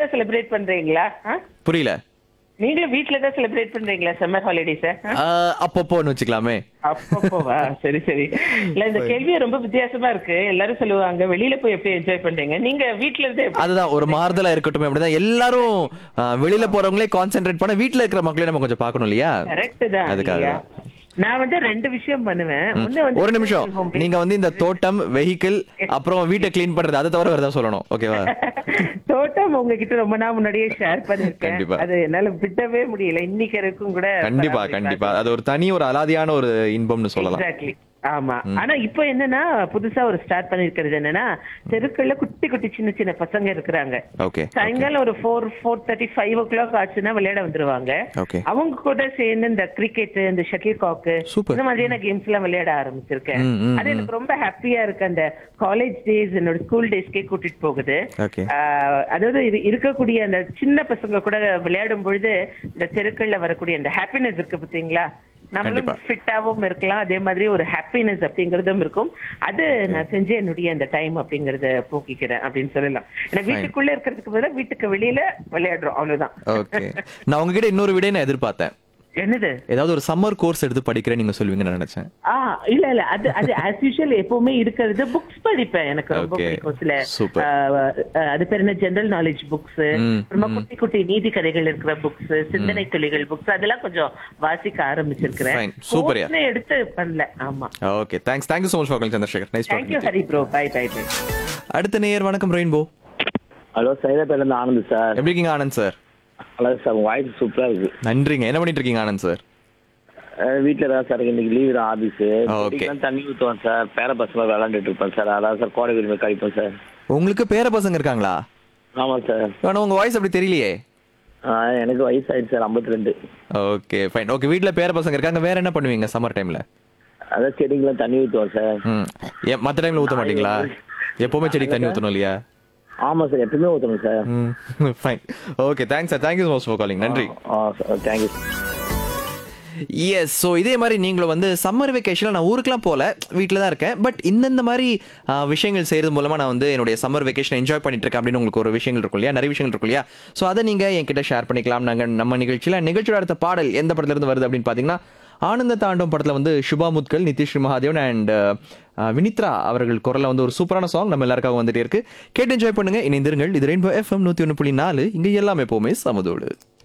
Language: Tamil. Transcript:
தான் செலிப்ரேட் பண்றீங்களா ஆ? புரியல நீங்களும் வீட்ல தான் செலிப்ரேட் பண்றீங்களா சம்மர் ஹாலிடேஸ் ஆஹ், அப்பப்போன்னு வச்சுக்கலாமே அப்பப்போவா சரி சரி இல்ல இந்த கேள்வியே ரொம்ப வித்தியாசமா இருக்கு எல்லாரும் சொல்லுவாங்க வெளியில போய் எப்படி என்ஜாய் பண்றீங்க நீங்க வீட்ல இருந்தே எப்படி- அதுதான் ஒரு மாறுதலா இருக்கட்டும் அப்படிதான் எல்லாரும் ஆஹ், வெளியில போறவங்களே கான்சென்ட்ரேட் பண்ண வீட்ல இருக்கிற மக்களையும் நம்ம கொஞ்சம் பார்க்கணும் இல்லையா கரெக்ட் தான் அதுக்காக இல்லையா? நான் வந்து ரெண்டு விஷயம் பண்ணுவேன் ஒண்ணு வந்து ஒரு நிமிஷம் home நீங்க வந்து இந்த தோட்டம் வெஹிக்கிள் அப்புறம் வீட்டை க்ளீன் பண்றது அதை தவிர வேறதா சொல்லணும் ஓகேவா தோட்டம் உங்ககிட்ட ரொம்ப நாள் முன்னாடியே ஷேர் பண்ணிருக்கேன் கண்டிப்பா. அது என்னால விடவே முடியல இன்னைக்கு வரைக்கும் கூட கண்டிப்பா கண்டிப்பா அது ஒரு தனி ஒரு அலாதியான ஒரு இன்பம்னு சொல்லலாம் எக்ஸாக்ட்லி ஆமா ஆனா இப்போ என்னன்னா புதுசா ஒரு ஸ்டார்ட் பண்ணிருக்கிறது என்னன்னா தெருக்கள்ல குட்டி குட்டி சின்ன சின்ன பசங்க இருக்கிறாங்க ஓகே சாயங்காலம் ஒரு four four thirty five o'clock ஆச்சுன்னா விளையாட வந்துருவாங்க ஓகே அவங்க கூட சேர்ந்து இந்த கிரிக்கெட் இந்த ஷட்டில் காக்கு Super. இந்த மாதிரியான கேம்ஸ் எல்லாம் விளையாட ஆரம்பிச்சிருக்கேன் ம், ம், அது எனக்கு ரொம்ப ஹாப்பியா இருக்கு அந்த காலேஜ் டேஸ் என்னோட ஸ்கூல் டேஸ்க்கே கூட்டிட்டு போகுது ஓகே ஆஹ் அதாவது இது இருக்கக்கூடிய அந்த சின்ன பசங்க கூட விளையாடும் பொழுது இந்த தெருக்கள்ல வரக்கூடிய அந்த ஹாப்பினஸ் இருக்கு பாத்தீங்களா நம்மளும் கண்டிப்பா. ஃபிட்டாவும் இருக்கலாம் அதே மாதிரி ஒரு ஹாப்பினஸ் அப்படிங்கறதும் இருக்கும் அது நான் செஞ்சு என்னுடைய அந்த டைம் அப்படிங்கறத போக்கிக்கிறேன் அப்படின்னு சொல்லலாம் ஏன்னா வீட்டுக்குள்ள இருக்கிறதுக்கு பதிலா வீட்டுக்கு வெளியில விளையாடுறோம் அவ்வளவுதான் ஓகே நான் உங்ககிட்ட இன்னொரு விட நான் எதிர்பார்த்தேன் என்னது ஏதாவது ஒரு சம்மர் கோர்ஸ் எடுத்து படிக்கிறேன் நீங்க சொல்லுவீங்கன்னு நினைச்சேன் ஆ இல்ல இல்ல அது அது ஆஸ் யூஷுவல் எப்பவுமே இருக்கிறது புக்ஸ் படிப்பேன் எனக்கு ரொம்ப Okay. பிடிக்கும் சில Super. ஆ, ஆ, அது பேர் என்ன ஜெனரல் நாலேஜ் புக்ஸ் ம், அப்புறமா குட்டி குட்டி நீதி கதைகள் இருக்கிற புக்ஸ் சிந்தனை துளிகள் புக்ஸ் அதெல்லாம் கொஞ்சம் வாசிக்க ஆரம்பிச்சிருக்கிறேன் Fine. Super, yeah. Course-னு எடுத்து பண்ணல ஆமா okay thanks thank you so much for Chandrasekhar nice thank you Hari bro bye bye bye அடுத்த நேயர் வணக்கம் ரெயின்போ ஹலோ சைதாப்பேட்ல இருந்து ஆனந்த் சார் எப்படி இருக்கீங்க ஆனந்த் சார் ஹலோ சார் உங்க வாய்ஸ் சூப்பரா இருக்கு நன்றிங்க என்ன பண்ணிட்டு இருக்கீங்க ஆனந்த் சார் அஹ் வீட்ல தான் சார் இன்னைக்கு லீவ் தான் ஆபீஸ் Okay. தண்ணி ஊற்றுவோம் சார் பேர பசங்க விளாண்டுட்டு இருப்பேன் சார் அதான் சார் கோடை விரும்பி கழிப்போம் சார் உங்களுக்கு பேர பசங்க இருக்காங்களா ஆமாம் சார் ஆனா உங்க வாய்ஸ் அப்படி தெரியலையே ஆஹ் எனக்கு வயசாயிடுச்சு சார் ஐம்பத்தி ரெண்டு ஓகே ஃபைன் ஓகே வீட்ல பேர பசங்க இருக்காங்க வேற என்ன பண்ணுவீங்க சம்மர் டைம்ல அதான் செடிங்கெல்லாம் தண்ணி ஊற்றுவோம் சார் ம் ஏன் மற்ற டைம்ல ஊத்த மாட்டீங்களா எப்பவுமே செடிக்கு தண்ணி ஊத்தணும் இல்லையா ஆமாம் சார் எப்பவுமே ஊற்றணும் sir hmm fine okay thanks sir thank you so much for calling நன்றி ah sir thank you yes so இதே மாதிரி நீங்களும் வந்து சம்மர் வெக்கேஷனில் நான் ஊருக்குலாம் போகல வீட்டில் தான் இருக்கேன் பட் இந்தந்த மாதிரி ஆ, விஷயங்கள் செய்கிறது மூலமாக நான் வந்து என்னுடைய சம்மர் வெக்கேஷனை என்ஜாய் பண்ணிட்டு இருக்கேன் அப்படின்னு உங்களுக்கு ஒரு விஷயங்கள் இருக்கும் இல்லையா நிறைய விஷயங்கள் இருக்கும் இல்லையா ஸோ அதை நீங்கள் என்கிட்ட ஷேர் பண்ணிக்கலாம் நாங்கள் நம்ம நிகழ்ச்சியில் நிகழ்ச்சியோட அடுத்த பாடல் எந்த படத்துலேருந்து வருது அப்படின்னு பார்த்தீங்கன்னா ஆனந்த தாண்டம் படத்தில் வந்து சுபா முத்கல் நிதிஷ் மகாதேவன் அண்ட் வினித்ரா அவர்கள் குரலில் வந்து ஒரு சூப்பரான சாங் நம்ம எல்லாருக்காக வந்துட்டே இருக்கு கேட்டு என்ஜாய் பண்ணுங்க இணைந்திருங்கள் இது ரெயின்போ எஃப்எம் நூற்றி ஒன்று புள்ளி நாலு இங்கே எல்லாமே எப்போவுமே சமதோடு